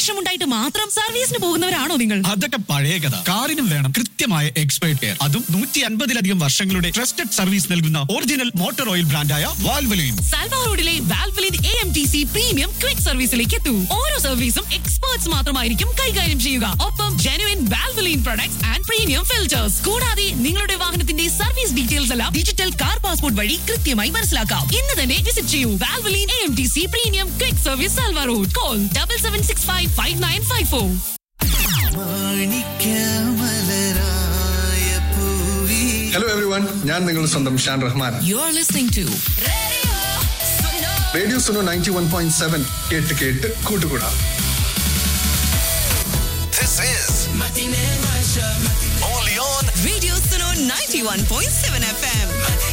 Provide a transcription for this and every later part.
വർഷമുണ്ടായിട്ട് മാത്രം സർവീസിന് പോകുന്നവരാണോ നിങ്ങൾ അതൊക്കെ പഴയ കഥ കാറിനും വേണം കൃത്യമായ എക്സ്പേർട്ട് കെയർ അതും നൂറ്റി അൻപതിലധികം വർഷങ്ങളുടെ ട്രസ്റ്റഡ് സർവീസ് നൽകുന്ന ഒറിജിനൽ മോട്ടോർ ഓയിൽ ബ്രാൻഡായ വാൽവലയും സാൽവ റോഡിലെ Valvoline A M T C premium quick സർവീസിലേക്ക് എത്തൂ ഓരോ സർവീസും എക്സ്പേർട്സ് മാത്രമായിരിക്കും കൈകാര്യം ചെയ്യുക ഒപ്പം genuine Valvoline products and premium filters കൂടാതെ നിങ്ങളുടെ വാഹനത്തിന്റെ സർവീസ് ഡീറ്റെയിൽസ് എല്ലാം ഡിജിറ്റൽ കാർ പാസ്പോർട്ട് വഴി കൃത്യമായി മനസ്സിലാക്കാം ഇന്ന് തന്നെ വിസിറ്റ് ചെയ്യൂ Valvoline A M T C premium quick service Salwa road call double seven six five five nine five four hello everyone ഞാൻ നിങ്ങളുടെ സ്വന്തം Shan Rahman you are listening to radio Suno ninety one point seven കേട്ട് കേട്ട് കൂട്ടുകൂടാം This is only on radio Suno 91.7 FM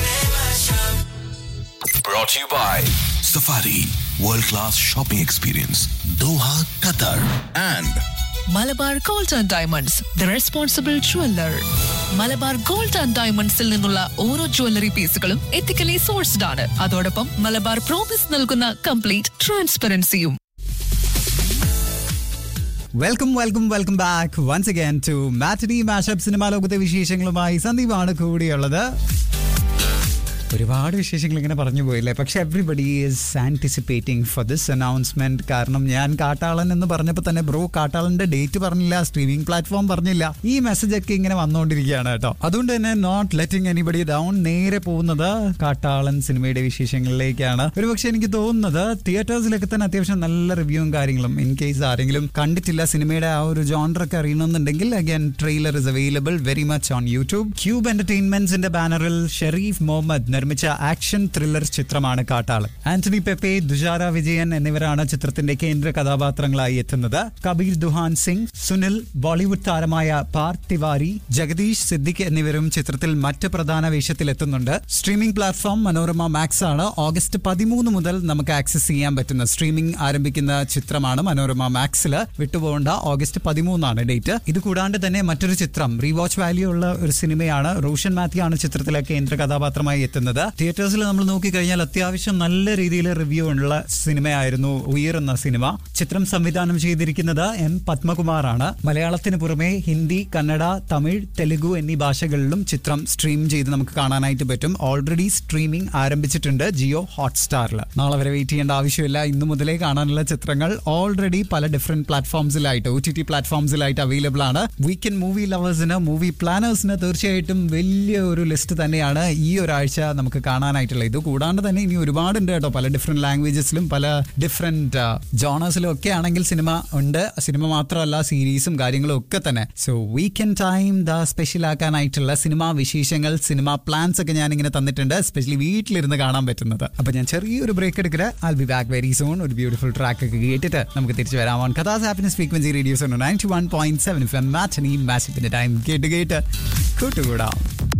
brought to you by Safari World Class Shopping Experience Doha, Qatar and Malabar gold and diamonds the responsible jeweller Malabar gold and ഡയമണ്ട്സിൽ നിന്നുള്ള ഓരോ jewellery പീസുകളും ethically sourced ആണ് അതോടൊപ്പം Malabar promise നൽകുന്ന കംപ്ലീറ്റ് ട്രാൻസ്പെറൻസിയും welcome welcome welcome back once again to matinee mashup cinema ലോകത്തെ വിശേഷങ്ങളുമായി സന്ദീപാണ് കൂടിയുള്ളത് ഒരുപാട് വിശേഷങ്ങൾ ഇങ്ങനെ പറഞ്ഞു പോയില്ലേ പക്ഷെ everybody is anticipating for this announcement കാരണം ഞാൻ കാട്ടാളൻ എന്ന് പറഞ്ഞപ്പോൾ തന്നെ ബ്രോ കാട്ടാളന്റെ ഡേറ്റ് പറഞ്ഞില്ല സ്ട്രീമിംഗ് പ്ലാറ്റ്ഫോം പറഞ്ഞില്ല ഈ മെസ്സേജ് ഒക്കെ ഇങ്ങനെ വന്നുകൊണ്ടിരിക്കുകയാണ് കേട്ടോ അതുകൊണ്ട് തന്നെ നോട്ട് ലെറ്റിംഗ് എനിബഡി ഡൗൺ നേരെ പോകുന്നത് കാട്ടാളൻ സിനിമയുടെ വിശേഷങ്ങളിലേക്കാണ് ഒരുപക്ഷെ എനിക്ക് തോന്നുന്നത് തിയേറ്റേഴ്സിലൊക്കെ തന്നെ അത്യാവശ്യം നല്ല റിവ്യൂവും കാര്യങ്ങളും ഇൻ കേസ് ആരെങ്കിലും കണ്ടിട്ടില്ല സിനിമയുടെ ആ ഒരു ജോണറൊക്കെ അറിയണമെന്നുണ്ടെങ്കിൽ again trailer is available very much on YouTube Cube എന്റർടൈൻമെന്റ്സിന്റെ ബാനറിൽ ഷെരീഫ് മുഹമ്മദ് നിർമ്മിച്ച ആക്ഷൻ ത്രില്ലർ ചിത്രമാണ് കാട്ടാളൻ ആന്റണി പെപ്പെ ദുജാര വിജയൻ എന്നിവരാണ് ചിത്രത്തിന്റെ കേന്ദ്ര കഥാപാത്രങ്ങളായി എത്തുന്നത് കബീർ ദുഹാൻ സിംഗ് സുനിൽ ബോളിവുഡ് താരമായ പാർത്ഥ് തിവാരി ജഗദീഷ് സിദ്ദിഖ് എന്നിവരും ചിത്രത്തിൽ മറ്റ് പ്രധാന വേഷത്തിലെത്തുന്നുണ്ട് സ്ട്രീമിംഗ് പ്ലാറ്റ്ഫോം മനോരമ മാക്സ് ആണ് ഓഗസ്റ്റ് പതിമൂന്ന് മുതൽ നമുക്ക് ആക്സസ് ചെയ്യാൻ പറ്റുന്ന സ്ട്രീമിംഗ് ആരംഭിക്കുന്ന ചിത്രമാണ് മനോരമ മാക്സിൽ വിട്ടുപോകേണ്ട ഓഗസ്റ്റ് പതിമൂന്നാണ് ഡേറ്റ് ഇത് കൂടാണ്ട് തന്നെ മറ്റൊരു ചിത്രം റീവാച്ച് വാല്യൂ ഉള്ള ഒരു സിനിമയാണ് റോഷൻ മാത്യു ആണ് ചിത്രത്തിലെ കേന്ദ്ര കഥാപാത്രമായി എത്തുന്നത് തിയേറ്റേഴ്സിൽ നമ്മൾ നോക്കിക്കഴിഞ്ഞാൽ അത്യാവശ്യം നല്ല രീതിയിൽ റിവ്യൂ ഉള്ള സിനിമയായിരുന്നു ഉയർ എന്ന സിനിമ ചിത്രം സംവിധാനം ചെയ്തിരിക്കുന്നത് എം പത്മകുമാറാണ് മലയാളത്തിന് പുറമെ ഹിന്ദി കന്നഡ തമിഴ് തെലുഗു എന്നീ ഭാഷകളിലും ചിത്രം സ്ട്രീം ചെയ്ത് നമുക്ക് കാണാനായിട്ട് പറ്റും ഓൾറെഡി സ്ട്രീമിംഗ് ആരംഭിച്ചിട്ടുണ്ട് ജിയോ ഹോട്ട്സ്റ്റാറിൽ നാളെ വരെ വെയിറ്റ് ചെയ്യേണ്ട ആവശ്യമില്ല ഇന്നു മുതലേ കാണാനുള്ള ചിത്രങ്ങൾ ഓൾറെഡി പല ഡിഫറെന്റ് പ്ലാറ്റ്ഫോംസിലായിട്ട് ഒ ടി ടി പ്ലാറ്റ്ഫോംസിലായിട്ട് അവൈലബിൾ ആണ് വീക്കെൻഡ് മൂവി ലവേഴ്സിന് മൂവി പ്ലാനേഴ്സിന് തീർച്ചയായിട്ടും വലിയ ഒരു ലിസ്റ്റ് തന്നെയാണ് ഈ ഒരാഴ്ച നമുക്ക് കാണാനായിട്ടുള്ളത് ഇത് കൂടാണ്ട് തന്നെ ഇനി ഒരുപാടുണ്ട് കേട്ടോ പല ഡിഫറെന്റ് ലാംഗ്വേജസിലും പല ഡിഫറെന്റ് ജോണേഴ്സിലും ഒക്കെ ആണെങ്കിൽ സിനിമ ഉണ്ട് സിനിമ മാത്രമല്ല സീരീസും കാര്യങ്ങളും ഒക്കെ തന്നെ so weekend time the special ആക്കാനായിട്ടുള്ള സിനിമാ വിശേഷങ്ങൾ സിനിമ പ്ലാൻസ് ഒക്കെ ഞാൻ ഇങ്ങനെ തന്നിട്ടുണ്ട് എസ്പെഷ്യലി വീട്ടിലിരുന്ന് കാണാൻ പറ്റുന്നത് അപ്പൊ ഞാൻ ചെറിയൊരു ബ്രേക്ക് എടുക്കുക I be back very soon ഒരു ബ്യൂട്ടിഫുൾ ട്രാക്ക് ഒക്കെ കേട്ടിട്ട് നമുക്ക് തിരിച്ചു വരാം ഓൺ കഥാസ് happiness frequency radio's ninety one point seven matinee മാസിന്റെ ടൈം കേട്ട് കേട്ട് കൂട്ടുകൂടാം